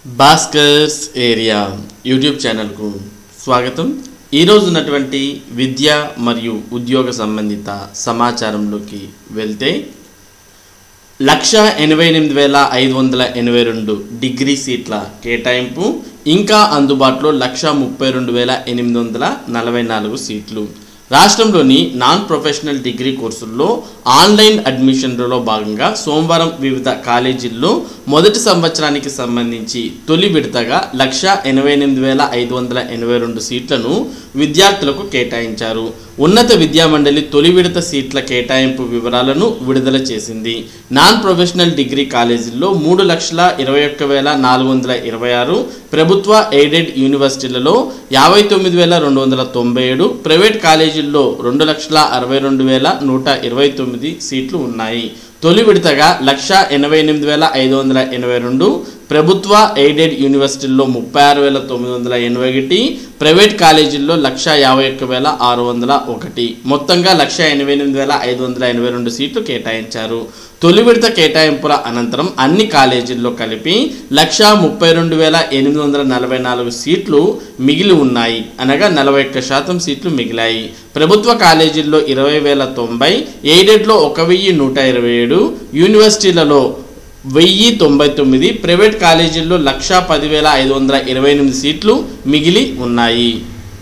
Bhaskar's area YouTube ఛానల్కు స్వాగతం ఈరోజు ఉన్నటువంటి విద్య మరియు ఉద్యోగ సంబంధిత సమాచారంలోకి వెళ్తే లక్ష ఎనభై ఎనిమిది వేల ఐదు వందల ఎనభై రెండు డిగ్రీ సీట్ల కేటాయింపు ఇంకా అందుబాటులో లక్ష ముప్పై రెండు వేల ఎనిమిది వందల నలభై నాలుగు సీట్లు రాష్ట్రంలోని నాన్ ప్రొఫెషనల్ డిగ్రీ కోర్సుల్లో ఆన్లైన్ అడ్మిషన్లలో భాగంగా సోమవారం వివిధ కాలేజీల్లో మొదటి సంవత్సరానికి సంబంధించి తొలి విడతగా లక్ష ఎనభై ఎనిమిది వేల ఐదు వందల ఎనభై రెండు సీట్లను విద్యార్థులకు కేటాయించారు ఉన్నత విద్యామండలి తొలి విడత సీట్ల కేటాయింపు వివరాలను విడుదల చేసింది నాన్ ప్రొఫెషనల్ డిగ్రీ కాలేజీల్లో మూడు లక్షల ఇరవై ఒక్క వేల నాలుగు వందల ఇరవై ఆరు ప్రభుత్వ ఎయిడెడ్ యూనివర్సిటీలలో యాభై తొమ్మిది వేల రెండు వందల తొంభై ఏడు ప్రైవేట్ కాలేజీల్లో రెండు లక్షల అరవై రెండు వేల నూట ఇరవై తొమ్మిది సీట్లు ఉన్నాయి తొలి విడతగా లక్ష ఎనభై ఎనిమిది వేల ఐదు వందల ఎనభై రెండు ప్రభుత్వ ఎయిడెడ్ యూనివర్సిటీల్లో ముప్పై ఆరు వేల తొమ్మిది వందల ఎనభై ఒకటి ప్రైవేట్ కాలేజీల్లో లక్ష యాభై ఒక్క వేల ఆరు వందల ఒకటి మొత్తంగా లక్ష ఎనభై ఎనిమిది వేల ఐదు వందల ఎనభై రెండు సీట్లు కేటాయించారు తొలి విడత కేటాయింపుల అనంతరం అన్ని కాలేజీల్లో కలిపి లక్ష ముప్పై రెండు వేల ఎనిమిది వందల నలభై నాలుగు సీట్లు మిగిలి ఉన్నాయి అనగా నలభై ఒక్క శాతం సీట్లు మిగిలాయి ప్రభుత్వ కాలేజీల్లో ఇరవై వేల తొంభై ఎయిడెడ్లో ఒక వెయ్యి నూట ఇరవై ఏడు యూనివర్సిటీలలో వెయ్యి తొంభై తొమ్మిది ప్రైవేట్ కాలేజీల్లో లక్ష పదివేల ఐదు వందల ఇరవై ఎనిమిది సీట్లు మిగిలి ఉన్నాయి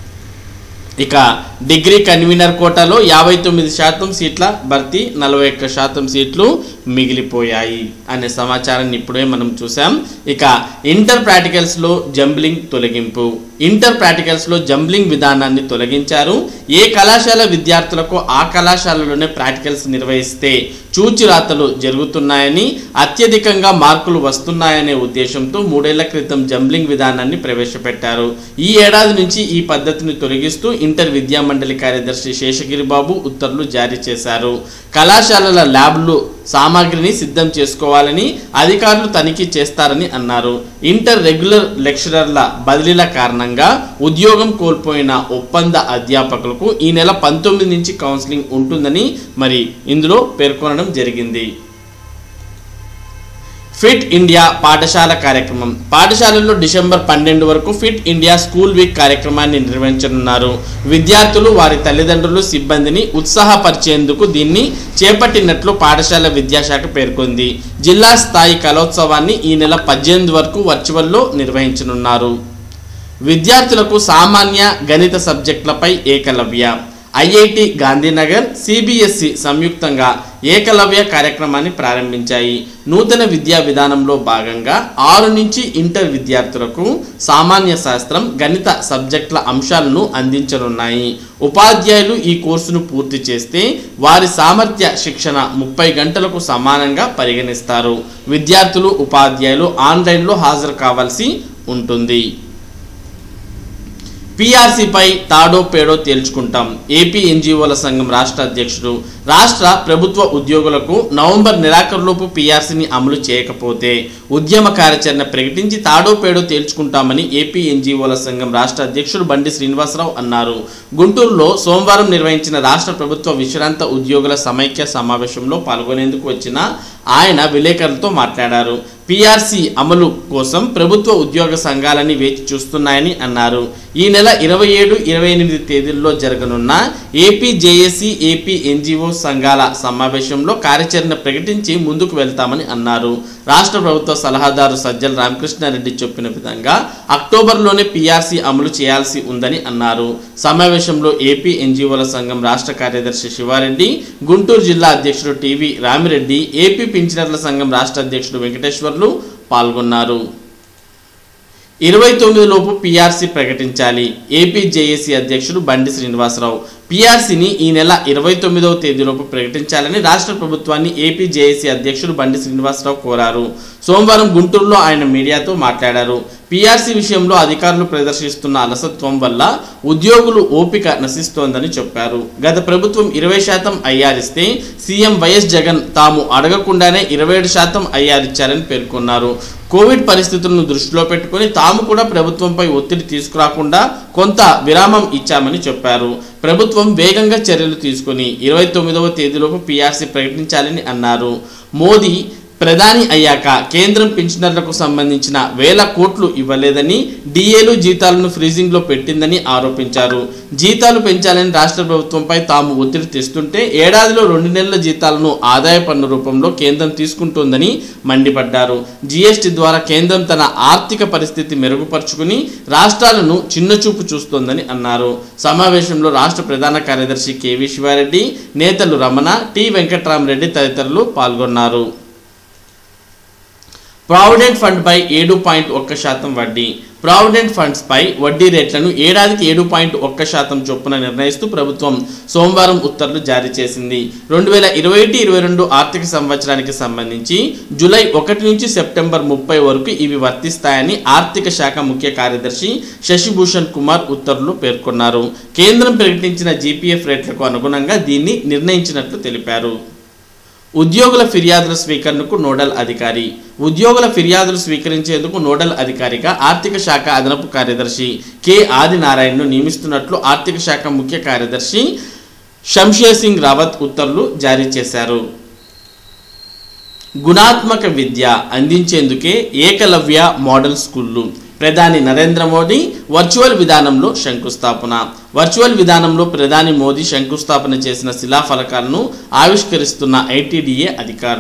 ఇక డిగ్రీ కన్వీనర్ కోటాలో యాభై తొమ్మిది శాతం సీట్ల భర్తీ నలభై ఒక్క శాతం సీట్లు మిగిలిపోయాయి అనే సమాచారాన్ని ఇప్పుడే మనం చూసాం ఇక ఇంటర్ ప్రాక్టికల్స్లో జంబ్లింగ్ తొలగింపు ఇంటర్ ప్రాక్టికల్స్లో జంబ్లింగ్ విధానాన్ని తొలగించారు ఏ కళాశాల విద్యార్థులకు ఆ కళాశాలలోనే ప్రాక్టికల్స్ నిర్వహిస్తే చూచిరాతలు జరుగుతున్నాయని అత్యధికంగా మార్కులు వస్తున్నాయనే ఉద్దేశంతో మూడేళ్ల క్రితం జంబ్లింగ్ విధానాన్ని ప్రవేశపెట్టారు ఈ ఏడాది నుంచి ఈ పద్ధతిని తొలగిస్తూ ఇంటర్ విద్యా మండలి కార్యదర్శి శేషగిరి బాబు ఉత్తర్వులు జారీ చేశారు కళాశాలల ల్యాబ్లు సామాగ్రిని సిద్ధం చేసుకోవాలని అధికారులు తనిఖీ చేస్తారని అన్నారు ఇంటర్ రెగ్యులర్ లెక్చరర్ల బదిలీల కారణంగా ఉద్యోగం కోల్పోయిన ఒప్పంద అధ్యాపకులకు ఈ నెల పంతొమ్మిది నుంచి కౌన్సిలింగ్ ఉంటుందని మరి ఇందులో పేర్కొనడం జరిగింది ఫిట్ ఇండియా పాఠశాల కార్యక్రమం పాఠశాలల్లో డిసెంబర్ పన్నెండు వరకు ఫిట్ ఇండియా స్కూల్ వీక్ కార్యక్రమాన్ని నిర్వహించనున్నారు విద్యార్థులు వారి తల్లిదండ్రులు సిబ్బందిని ఉత్సాహపరిచేందుకు దీన్ని చేపట్టినట్లు పాఠశాల విద్యాశాఖ పేర్కొంది జిల్లా స్థాయి కలోత్సవాన్ని ఈ నెల పద్దెనిమిది వరకు వర్చువల్లో నిర్వహించనున్నారు విద్యార్థులకు సామాన్య గణిత సబ్జెక్టులపై ఏకలవ్య ఐఐటి గాంధీనగర్ సిబిఎస్ఈ సంయుక్తంగా ఏకలవ్య కార్యక్రమాన్ని ప్రారంభించాయి నూతన విద్యా విధానంలో భాగంగా ఆరు నుంచి ఇంటర్ విద్యార్థులకు సామాన్య శాస్త్రం గణిత సబ్జెక్టుల అంశాలను అందించనున్నాయి ఉపాధ్యాయులు ఈ కోర్సును పూర్తి చేస్తే వారి సామర్థ్య శిక్షణ ముప్పై గంటలకు సమానంగా పరిగణిస్తారు విద్యార్థులు ఉపాధ్యాయులు ఆన్లైన్లో హాజరు కావాల్సి ఉంటుంది పీఆర్సీపై తాడో పేడో తేల్చుకుంటాం ఏపీ ఎన్జిఓల సంఘం రాష్ట్ర అధ్యక్షుడు రాష్ట్ర ప్రభుత్వ ఉద్యోగులకు నవంబర్ నెలాఖరులోపు పీఆర్సీని అమలు చేయకపోతే ఉద్యమ కార్యాచరణ ప్రకటించి తాడో పేడో తేల్చుకుంటామని ఏపీ ఎన్జిఓల సంఘం రాష్ట్ర అధ్యక్షుడు బండి శ్రీనివాసరావు అన్నారు గుంటూరులో సోమవారం నిర్వహించిన రాష్ట్ర ప్రభుత్వ విశ్రాంత ఉద్యోగుల సమైక్య సమావేశంలో పాల్గొనేందుకు వచ్చిన ఆయన విలేకరులతో మాట్లాడారు పీఆర్సీ అమలు కోసం ప్రభుత్వ ఉద్యోగ సంఘాలని వేచి చూస్తున్నాయని అన్నారు ఈ నెల ఇరవై ఏడు ఇరవై ఎనిమిది తేదీల్లో జరగనున్న ఏపీ జేఏసీ ఏపీ ఎన్జిఓ సంఘాల సమావేశంలో కార్యాచరణ ప్రకటించి ముందుకు వెళ్తామని అన్నారు రాష్ట్ర ప్రభుత్వ సలహాదారు సజ్జల రామకృష్ణారెడ్డి చెప్పిన విధంగా అక్టోబర్లోనే పీఆర్సీ అమలు చేయాల్సి ఉందని అన్నారు సమావేశంలో ఏపీ ఎన్జిఓల సంఘం రాష్ట్ర కార్యదర్శి శివారెడ్డి గుంటూరు జిల్లా అధ్యక్షుడు టీవీ రామిరెడ్డి ఏపీ పింఛనర్ల సంఘం రాష్ట్ర అధ్యక్షుడు వెంకటేశ్వర్లు పాల్గొన్నారు ఇరవై తొమ్మిది లోపు పీఆర్సీ ప్రకటించాలి ఏపీ జేఏసీ అధ్యక్షుడు బండి శ్రీనివాసరావు పీఆర్సీని ఈ నెల ఇరవై తొమ్మిదవ తేదీలోపు ప్రకటించాలని రాష్ట్ర ప్రభుత్వాన్ని ఏపీ జేఏసీ అధ్యక్షుడు బండి శ్రీనివాసరావు కోరారు సోమవారం గుంటూరులో ఆయన మీడియాతో మాట్లాడారు పీఆర్సీ విషయంలో అధికారులు ప్రదర్శిస్తున్న అలసత్వం వల్ల ఉద్యోగులు ఓపిక నశిస్తోందని చెప్పారు గత ప్రభుత్వం ఇరవై శాతం ఐఆర్ ఇస్తే సీఎం వైఎస్ జగన్ తాము అడగకుండానే ఇరవై ఏడు శాతం ఐఆర్ ఇచ్చారని పేర్కొన్నారు కోవిడ్ పరిస్థితులను దృష్టిలో పెట్టుకుని తాము కూడా ప్రభుత్వంపై ఒత్తిడి తీసుకురాకుండా కొంత విరామం ఇచ్చామని చెప్పారు ప్రభుత్వం వేగంగా చర్యలు తీసుకుని ఇరవై తొమ్మిదవ తేదీలోపు పీఆర్సీ ప్రకటించాలని అన్నారు మోదీ ప్రధాని అయ్యాక కేంద్రం పింఛనర్లకు సంబంధించిన వేల కోట్లు ఇవ్వలేదని డిఏలు జీతాలను ఫ్రీజింగ్లో పెట్టిందని ఆరోపించారు జీతాలు పెంచాలని రాష్ట్ర ప్రభుత్వంపై తాము ఒత్తిడి తెస్తుంటే ఏడాదిలో రెండు నెలల జీతాలను ఆదాయ పన్ను రూపంలో కేంద్రం తీసుకుంటోందని మండిపడ్డారు జీఎస్టీ ద్వారా కేంద్రం తన ఆర్థిక పరిస్థితి మెరుగుపరుచుకుని రాష్ట్రాలను చిన్నచూపు చూస్తోందని అన్నారు సమావేశంలో రాష్ట్ర ప్రధాన కార్యదర్శి కెవి శివారెడ్డి నేతలు రమణ టి వెంకట్రామరెడ్డి తదితరులు పాల్గొన్నారు ప్రావిడెంట్ ఫండ్ పై ఏడు పాయింట్ ఒక్క శాతం వడ్డీ ప్రావిడెంట్ ఫండ్స్ పై వడ్డీ రేట్లను ఏడాదికి ఏడు పాయింట్ ఒక్క శాతం చొప్పున నిర్ణయిస్తూ ప్రభుత్వం సోమవారం ఉత్తర్వులు జారీ చేసింది రెండు వేల ఇరవై ఒకటి ఇరవై రెండు ఆర్థిక సంవత్సరానికి సంబంధించి జూలై ఒకటి నుంచి సెప్టెంబర్ ముప్పై వరకు ఇవి వర్తిస్తాయని ఆర్థిక శాఖ ముఖ్య కార్యదర్శి శశిభూషణ్ కుమార్ ఉత్తర్వులు పేర్కొన్నారు కేంద్రం ప్రకటించిన జీపీఎఫ్ రేట్లకు అనుగుణంగా దీన్ని నిర్ణయించినట్లు తెలిపారు ఉద్యోగుల ఫిర్యాదుల స్వీకరణకు నోడల్ అధికారి ఉద్యోగుల ఫిర్యాదులు స్వీకరించేందుకు నోడల్ అధికారిగా ఆర్థిక శాఖ అదనపు కార్యదర్శి కె ఆదినారాయణను నియమిస్తున్నట్లు ఆర్థిక శాఖ ముఖ్య కార్యదర్శి శంషేర్ సింగ్ రావత్ ఉత్తర్వులు జారీ చేశారు గుణాత్మక విద్య అందించేందుకే ఏకలవ్య మోడల్ స్కూళ్ళు ప్రధాని నరేంద్ర మోదీ వర్చువల్ విధానంలో శంకుస్థాపన వర్చువల్ విధానంలో ప్రధాని మోదీ శంకుస్థాపన చేసిన శిలాఫలకాలను ఆవిష్కరిస్తున్న ఐటీడీఏ అధికారులు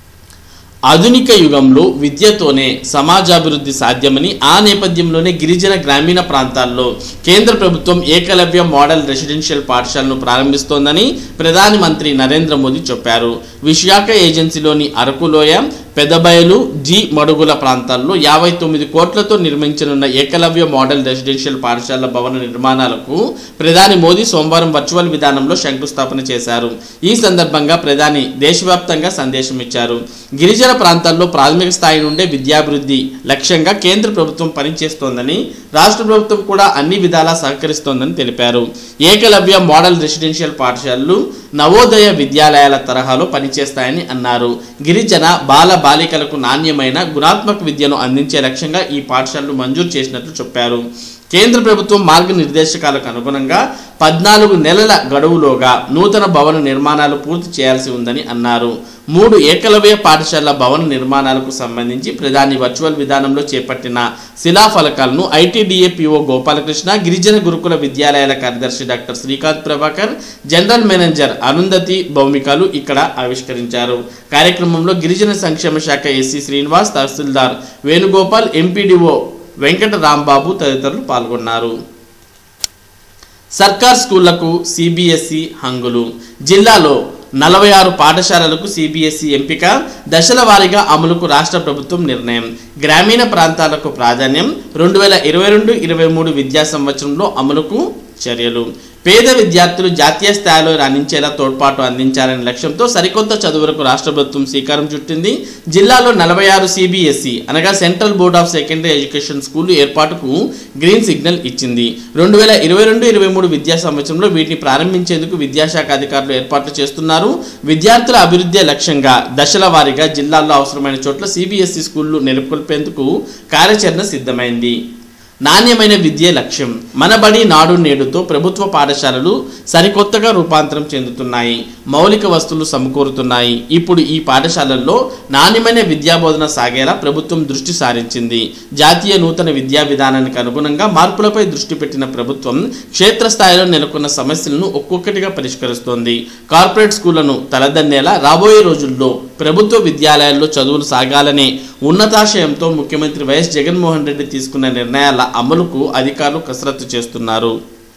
ఆధునిక యుగంలో విద్యతోనే సమాజాభివృద్ధి సాధ్యమని ఆ నేపథ్యంలోనే గిరిజన గ్రామీణ ప్రాంతాల్లో కేంద్ర ప్రభుత్వం ఏకలవ్య మోడల్ రెసిడెన్షియల్ పాఠశాలను ప్రారంభిస్తోందని ప్రధాని మంత్రి నరేంద్ర మోదీ చెప్పారు విశాఖ ఏజెన్సీలోని అరకులోయ పెదబయలు జి మడుగుల ప్రాంతాల్లో యాభై తొమ్మిది కోట్లతో నిర్మించనున్న ఏకలవ్య మోడల్ రెసిడెన్షియల్ పాఠశాల భవన నిర్మాణాలకు ప్రధాని మోదీ సోమవారం వర్చువల్ విధానంలో శంకుస్థాపన చేశారు ఈ సందర్భంగా ప్రధాని దేశవ్యాప్తంగా సందేశం ఇచ్చారు గిరిజన ప్రాంతాల్లో ప్రాథమిక స్థాయి నుండే విద్యాభివృద్ధి లక్ష్యంగా కేంద్ర ప్రభుత్వం పనిచేస్తోందని రాష్ట్ర ప్రభుత్వం కూడా అన్ని విధాలా సహకరిస్తోందని తెలిపారు ఏకలవ్య మోడల్ రెసిడెన్షియల్ పాఠశాలలు నవోదయ విద్యాలయాల తరహాలో పనిచేస్తాయని అన్నారు గిరిజన బాల బాలికలకు నాణ్యమైన గుణాత్మక విద్యను అందించే లక్ష్యంగా ఈ పాఠశాలలు మంజూరు చేసినట్లు చెప్పారు కేంద్ర ప్రభుత్వం మార్గనిర్దేశకాలకు అనుగుణంగా పద్నాలుగు నెలల గడువులోగా నూతన భవన నిర్మాణాలు పూర్తి చేయాల్సి ఉందని అన్నారు మూడు ఏకలవ్య పాఠశాల భవన నిర్మాణాలకు సంబంధించి ప్రధాని వర్చువల్ విధానంలో చేపట్టిన శిలాఫలకాలను ఐటీడీఏ పిఓ గోపాలకృష్ణ గిరిజన గురుకుల విద్యాలయాల కార్యదర్శి doctor Srikanth Prabhakar general manager Arundhati భౌమికలు ఇక్కడ ఆవిష్కరించారు కార్యక్రమంలో గిరిజన సంక్షేమ శాఖ ఎస్సీ శ్రీనివాస్ తహసీల్దార్ వేణుగోపాల్ ఎంపీడీఓ వెంకట రాంబాబు తదితరులు పాల్గొన్నారు సర్కార్ స్కూళ్లకు సిబిఎస్ఈ హంగులు జిల్లాలో నలభై ఆరు పాఠశాలలకు సిబిఎస్ఈ ఎంపిక దశల వారీగా అమలుకు రాష్ట్ర ప్రభుత్వం నిర్ణయం గ్రామీణ ప్రాంతాలకు ప్రాధాన్యం రెండు వేల ఇరవై రెండు ఇరవై మూడు విద్యా సంవత్సరంలో అమలుకు చర్యలు పేద విద్యార్థులు జాతీయ స్థాయిలో రాణించేలా తోడ్పాటు అందించాలనే లక్ష్యంతో సరికొత్త చదువులకు రాష్ట్ర ప్రభుత్వం శ్రీకారం చుట్టింది జిల్లాలో నలభై ఆరు సిబిఎస్ఈ అనగా central board of secondary education school ఏర్పాటుకు గ్రీన్ సిగ్నల్ ఇచ్చింది రెండు వేల ఇరవై రెండు ఇరవై మూడు విద్యా సంవత్సరంలో వీటిని ప్రారంభించేందుకు విద్యాశాఖ అధికారులు ఏర్పాట్లు చేస్తున్నారు విద్యార్థుల అభివృద్ధి లక్ష్యంగా దశల వారీగా జిల్లాల్లో అవసరమైన చోట్ల సిబిఎస్ఈ స్కూళ్లు నెలకొల్పేందుకు కార్యాచరణ సిద్ధమైంది నాణ్యమైన విద్యే లక్ష్యం మనబడి నాడు నేడుతో ప్రభుత్వ పాఠశాలలు సరికొత్తగా రూపాంతరం చెందుతున్నాయి మౌలిక వస్తువులు సమకూరుతున్నాయి ఇప్పుడు ఈ పాఠశాలల్లో నాణ్యమైన విద్యాబోధన సాగేలా ప్రభుత్వం దృష్టి సారించింది జాతీయ నూతన విద్యా విధానానికి అనుగుణంగా మార్పులపై దృష్టి పెట్టిన ప్రభుత్వం క్షేత్రస్థాయిలో నెలకొన్న సమస్యలను ఒక్కొక్కటిగా పరిష్కరిస్తోంది కార్పొరేట్ స్కూళ్లను తలదన్నేలా రాబోయే రోజుల్లో ప్రభుత్వ విద్యాలయాల్లో చదువులు సాగాలనే ఉన్నతాశయంతో ముఖ్యమంత్రి వైఎస్ జగన్మోహన్ రెడ్డి తీసుకున్న నిర్ణయాల అమలుకు అధికారులు కసరత్తు చేస్తున్నారు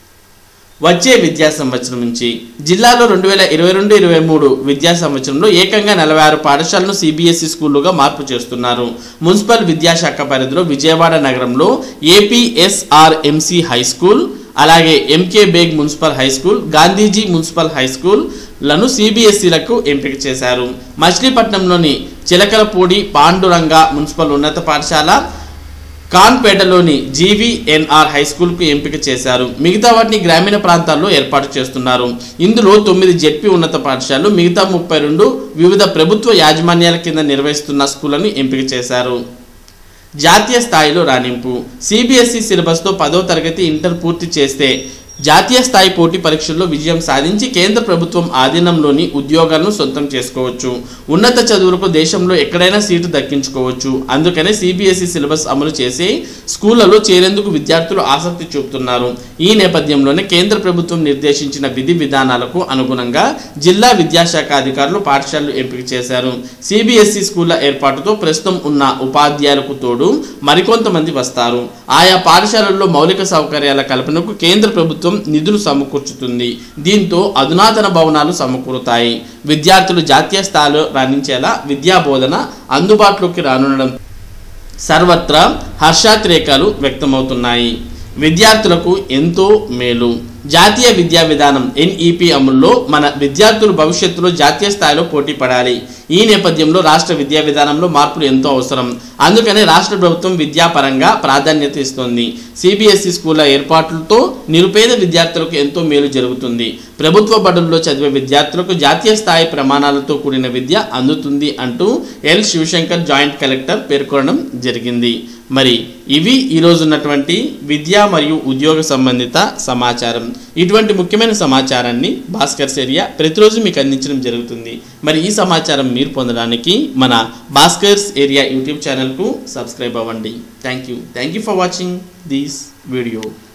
వచ్చే విద్యా సంవత్సరం నుంచి జిల్లాలో రెండు వేల ఇరవై రెండు ఇరవై మూడు విద్యా సంవత్సరంలో ఏకంగా నలభై ఆరు పాఠశాలను సిబిఎస్ఈ స్కూళ్లుగా మార్పు చేస్తున్నారు మున్సిపల్ విద్యాశాఖ పరిధిలో విజయవాడ నగరంలో ఏపీఎస్ఆర్ఎంసి హై స్కూల్ అలాగే MK Baig municipal high school Gandhiji municipal high school లను సిబిఎస్ఈలకు ఎంపిక చేశారు మచిలీపట్నంలోని చిలకలపూడి పాండురంగ మున్సిపల్ ఉన్నత పాఠశాల కాన్పేటలోని జీవీఎన్ఆర్ హై స్కూల్కు ఎంపిక చేశారు మిగతా వాటిని గ్రామీణ ప్రాంతాల్లో ఏర్పాటు చేస్తున్నారు ఇందులో తొమ్మిది జెడ్పీ ఉన్నత పాఠశాలలు మిగతా ముప్పై రెండు వివిధ ప్రభుత్వ యాజమాన్యాల కింద నిర్వహిస్తున్న స్కూళ్లను ఎంపిక చేశారు జాతీయ స్థాయిలో రాణింపు సిబిఎస్ఈ సిలబస్తో పదో తరగతి ఇంటర్ పూర్తి చేస్తే జాతీయ స్థాయి పోటీ పరీక్షల్లో విజయం సాధించి కేంద్ర ప్రభుత్వం ఆధీనంలోని ఉద్యోగాలను సొంతం చేసుకోవచ్చు ఉన్నత చదువులకు దేశంలో ఎక్కడైనా సీటు దక్కించుకోవచ్చు అందుకనే సిబిఎస్ఈ సిలబస్ అమలు చేసి స్కూళ్లలో చేరేందుకు విద్యార్థులు ఆసక్తి చూపుతున్నారు ఈ నేపథ్యంలోనే కేంద్ర ప్రభుత్వం నిర్దేశించిన విధి విధానాలకు అనుగుణంగా జిల్లా విద్యాశాఖ అధికారులు పాఠశాలలు ఎంపిక చేశారు సిబిఎస్ఈ స్కూళ్ల ఏర్పాటుతో ప్రస్తుతం ఉన్న ఉపాధ్యాయులకు తోడు మరికొంతమంది వస్తారు ఆయా పాఠశాలల్లో మౌలిక సౌకర్యాల కల్పనకు కేంద్ర ప్రభుత్వం నిధులు సమకూర్చుతుంది దీంతో అధునాతన భవనాలు సమకూరుతాయి విద్యార్థులు జాతీయ స్థాయిలో రాణించేలా విద్యా బోధన అందుబాటులోకి రానుండడం సర్వత్రా హర్షాతిరేకాలు వ్యక్తమవుతున్నాయి విద్యార్థులకు ఎంతో మేలు జాతీయ విద్యా విధానం ఎన్ఈపి అమల్లో మన విద్యార్థులు భవిష్యత్తులో జాతీయ స్థాయిలో పోటీ పడాలి ఈ నేపథ్యంలో రాష్ట్ర విద్యా విధానంలో మార్పులు ఎంతో అవసరం అందుకనే రాష్ట్ర ప్రభుత్వం విద్యాపరంగా ప్రాధాన్యత ఇస్తోంది సిబిఎస్ఈ స్కూళ్ల ఏర్పాట్లతో నిరుపేద విద్యార్థులకు ఎంతో మేలు జరుగుతుంది ప్రభుత్వ బడుల్లో చదివే విద్యార్థులకు జాతీయ స్థాయి ప్రమాణాలతో కూడిన విద్య అందుతుంది అంటూ ఎల్ శివశంకర్ జాయింట్ కలెక్టర్ పేర్కొనడం జరిగింది మరి ఇవి ఈరోజు ఉన్నటువంటి విద్య మరియు ఉద్యోగ సంబంధిత సమాచారం ఇటువంటి ముఖ్యమైన సమాచారాన్ని భాస్కర్స్ ఏరియా ప్రతిరోజు మీకు అందించడం జరుగుతుంది మరి ఈ సమాచారం మీరు పొందడానికి మన భాస్కర్స్ ఏరియా యూట్యూబ్ ఛానల్కు సబ్స్క్రైబ్ అవ్వండి thank you thank you for watching this video